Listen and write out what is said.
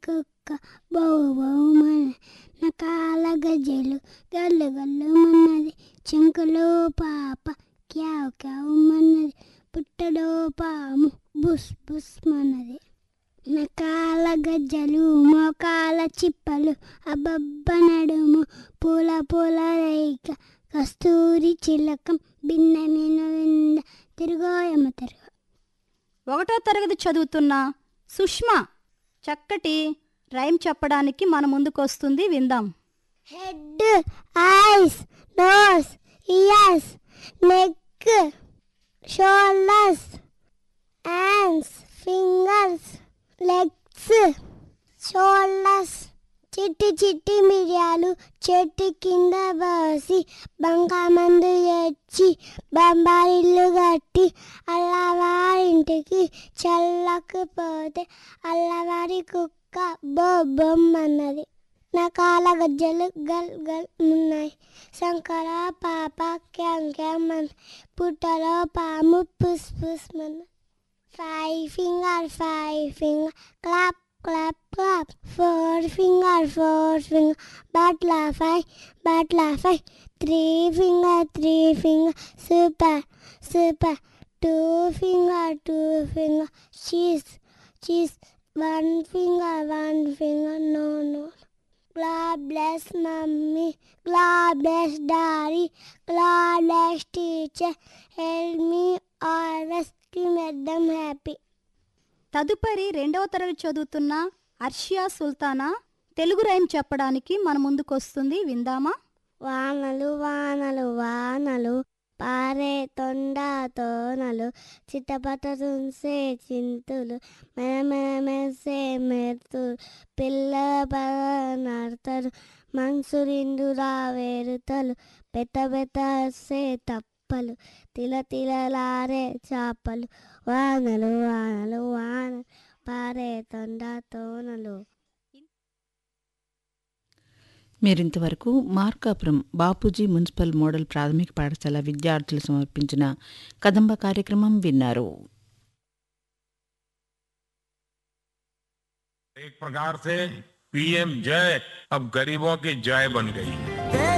కుక్క బౌ బౌమన్నది నకాల గజ్జలు గల్లు గల్లు మన్నది చెంకులో పాప క్యావ్ క్యావ్ మన్నది పుట్టలో పాము బుస్ బుస్ మన్నది నకాల గజ్జలు మోకాల చిప్పలు అబ్బబ్బ నడుము పూల పూల రేఖ కస్తూరి చిలకం బిన్న మిన వింద తిరుగోయమ తిరుగు ఒకటో తరగతి చదువుతున్న సుష్మా చక్కటి రైమ్ చెప్పడానికి మన ముందుకొస్తుంది విందాం head eyes nose ears neck shoulders hands fingers legs shoulders చిట్టి చిట్టి మిరియాలు చెట్టు కింద పోసి బంగామందు తెచ్చి బంబారిల్లు కట్టి అల్లవారింటికి చల్లకపోతే అల్లవారి కుక్క బొబ్బమ్మన్నది నకాల గజ్జలు గల్ గల్ ఉన్నాయి శంకర పాప క్యాం క్యాం అన్న పుట్టలో పాము పుస్ పుస్ మన five finger five finger clap clap clap four finger four finger బాట్లా ఫైవ్ బాట్లా five three finger three finger super super two finger two finger cheese cheese one finger one finger no no God bless mommy. God bless daddy. God bless teacher. Help me always to make them happy. తదుపరి రెండవ తరగతి చదువుతున్న Arshiya Sultana Telugu rhyme చెప్పడానికి మన ముందుకొస్తుంది విందామా వానలు వానలు వానలు పారే తొండ తోనలు చిట్టపట తుంసే చింతులు మెరమెరమెసే మెరుతులు పిల్ల నడతలు మంసురిండురా వేరుతలు పెద్ద పెద్దసే తప్పలు తిల తిలలారే చాపలు వానలు వానలు వానలు పారే తొండ తోనలు మీరింతవరకు మార్కాపురం బాపూజీ మున్సిపల్ మోడల్ ప్రాథమిక పాఠశాల విద్యార్థులు సమర్పించిన కదంబ కార్యక్రమం విన్నారు एक प्रकार से पीएम जय अब गरीबों की जय बन गई